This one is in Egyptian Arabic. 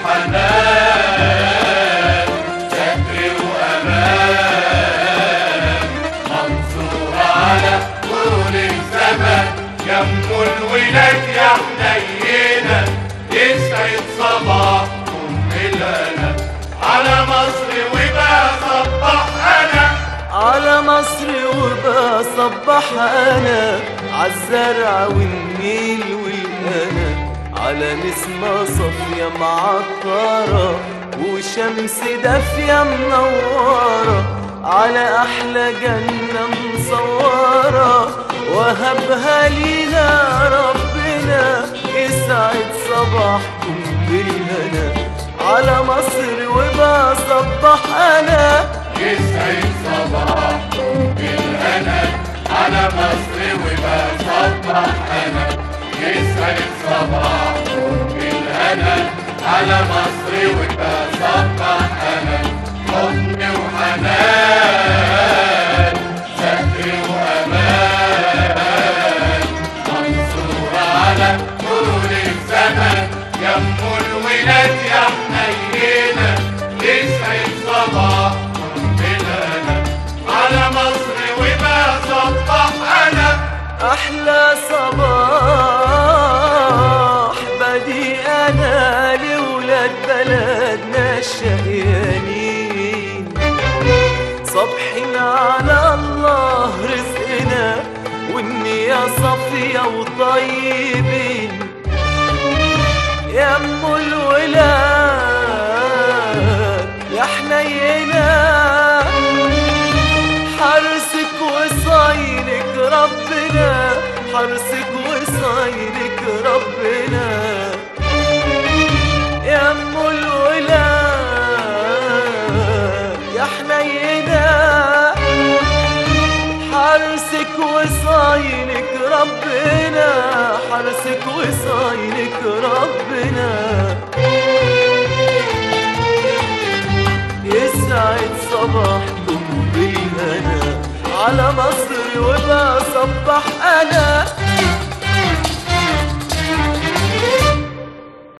وحنان ستر وأمان منصورة على طول الزمن يم الولاد يا حنينة يسعد صباحكم بالهنا على مصر وبقى صبح أنا على مصر وبصبح انا عالزرع والنيل والهنا على نسمة صافية معطرة وشمس دافية منورة على أحلى جنة مصورة وهبها لينا ربنا يسعد صباحكم بالهنا على مصر وبصبح أنا يسعد صباحكم بالهنا على مصر وبقى صبح أنا يسعد صباحكم بالهنا على مصر وبقى صبح أنا حضن وحنان ستر وأمان منصورة على طول الزمن يم الولاد يا حنينة يسعد صباحكم بالهنا على مصر وما صبح أنا أحلى صباح بدي أنا لولاد بلدنا الشقيانين صبحنا على الله رزقنا والنية صافية وطيبين يا أم الولاد يا حنينة حرسك وصايلك ربنا حرسك وصايلك ربنا يا ام الولاد يا حنينة حرسك وصايلك ربنا حرسك وصايلك ربنا يسعد صباحكم بالهنا على مصر وبصبح انا